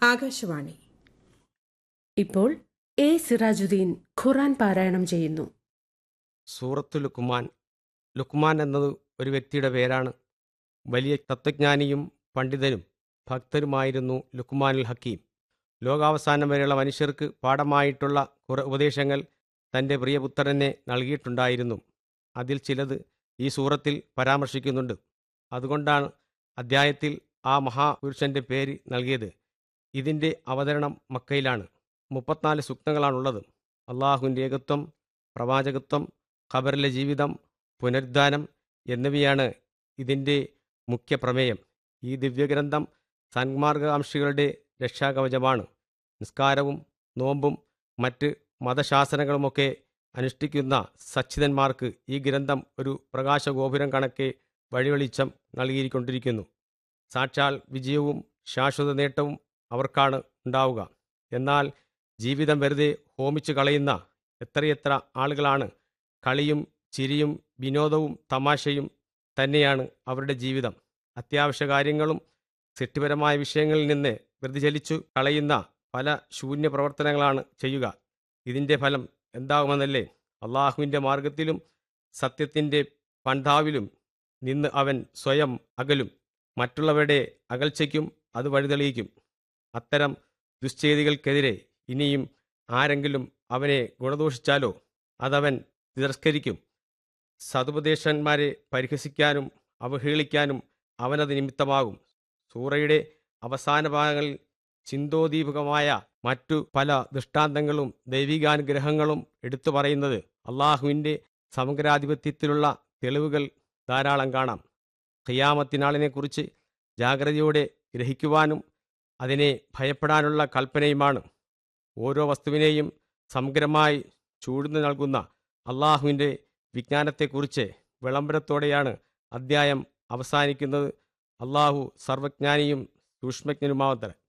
ആകാശവാണി ഇപ്പോൾ എ സിറാജുദ്ദീൻ ഖുറാൻ പാരായണം ചെയ്യുന്നു സൂറത്തു ലുക്കുമാൻ ലുക്കുമാൻ എന്നത് ഒരു വ്യക്തിയുടെ പേരാണ് വലിയ തത്വജ്ഞാനിയും പണ്ഡിതനും ഭക്തരുമായിരുന്നു ലുക്കുമാനുൽ ഹക്കീം ലോകാവസാനം വരെയുള്ള മനുഷ്യർക്ക് പാഠമായിട്ടുള്ള കുറേ ഉപദേശങ്ങൾ തൻ്റെ പ്രിയപുത്രനെ നൽകിയിട്ടുണ്ടായിരുന്നു അതിൽ ചിലത് ഈ സൂറത്തിൽ പരാമർശിക്കുന്നുണ്ട് അതുകൊണ്ടാണ് അദ്ധ്യായത്തിൽ ആ മഹാപുരുഷൻ്റെ പേര് നൽകിയത് ഇതിൻ്റെ അവതരണം മക്കയിലാണ് മുപ്പത്തിനാല് സൂക്തങ്ങളാണുള്ളത് അള്ളാഹുവിൻ്റെ ഏകത്വം പ്രവാചകത്വം ഖബറിലെ ജീവിതം പുനരുദ്ധാനം എന്നിവയാണ് ഇതിൻ്റെ മുഖ്യ പ്രമേയം ഈ ദിവ്യഗ്രന്ഥം സന്മാർഗകാംക്ഷികളുടെ രക്ഷാകവചമാണ് നിസ്കാരവും നോമ്പും മറ്റ് മതശാസനങ്ങളുമൊക്കെ അനുഷ്ഠിക്കുന്ന സച്ചിതന്മാർക്ക് ഈ ഗ്രന്ഥം ഒരു പ്രകാശഗോപുരം കണക്കെ വഴിവെളിച്ചം നൽകിക്കൊണ്ടിരിക്കുന്നു സാക്ഷാൽ വിജയവും ശാശ്വത നേട്ടവും അവർക്കാണ് ഉണ്ടാവുക എന്നാൽ ജീവിതം വെറുതെ ഹോമിച്ചു കളയുന്ന എത്രയെത്ര ആളുകളാണ് കളിയും ചിരിയും വിനോദവും തമാശയും തന്നെയാണ് അവരുടെ ജീവിതം അത്യാവശ്യ കാര്യങ്ങളും സൃഷ്ടിപരമായ വിഷയങ്ങളിൽ നിന്ന് വ്യതിചലിച്ചു കളയുന്ന പല ശൂന്യ പ്രവർത്തനങ്ങളാണ് ചെയ്യുക ഇതിൻ്റെ ഫലം എന്താകുമെന്നല്ലേ അള്ളാഹുവിൻ്റെ മാർഗത്തിലും സത്യത്തിൻ്റെ പന്ഥാവിലും നിന്ന് അവൻ സ്വയം അകലും മറ്റുള്ളവരുടെ അകൽച്ചയ്ക്കും അത് വഴിതെളിയിക്കും അത്തരം ദുശ്ചെയ്തികൾക്കെതിരെ ഇനിയും ആരെങ്കിലും അവനെ ഗുണദോഷിച്ചാലോ അതവൻ തിരസ്കരിക്കും സതുപദേശന്മാരെ പരിഹസിക്കാനും അവഹേളിക്കാനും അവനത് നിമിത്തമാകും സൂറയുടെ അവസാന ഭാഗങ്ങളിൽ ചിന്തോദീപകമായ മറ്റു പല ദൃഷ്ടാന്തങ്ങളും ദൈവികാനുഗ്രഹങ്ങളും എടുത്തു പറയുന്നത് അള്ളാഹുവിൻ്റെ സമഗ്രാധിപത്യത്തിലുള്ള തെളിവുകൾ ധാരാളം കാണാം ഖിയാമത്തിനാളിനെക്കുറിച്ച് ജാഗ്രതയോടെ ഗ്രഹിക്കുവാനും അതിനെ ഭയപ്പെടാനുള്ള കൽപ്പനയുമാണ് ഓരോ വസ്തുവിനെയും സമഗ്രമായി ചൂഴ്ന്നു നൽകുന്ന അള്ളാഹുവിൻ്റെ വിജ്ഞാനത്തെക്കുറിച്ച് വിളംബരത്തോടെയാണ് അദ്ധ്യായം അവസാനിക്കുന്നത് അള്ളാഹു സർവജ്ഞാനിയും സൂക്ഷ്മജ്ഞനുമാവത്തര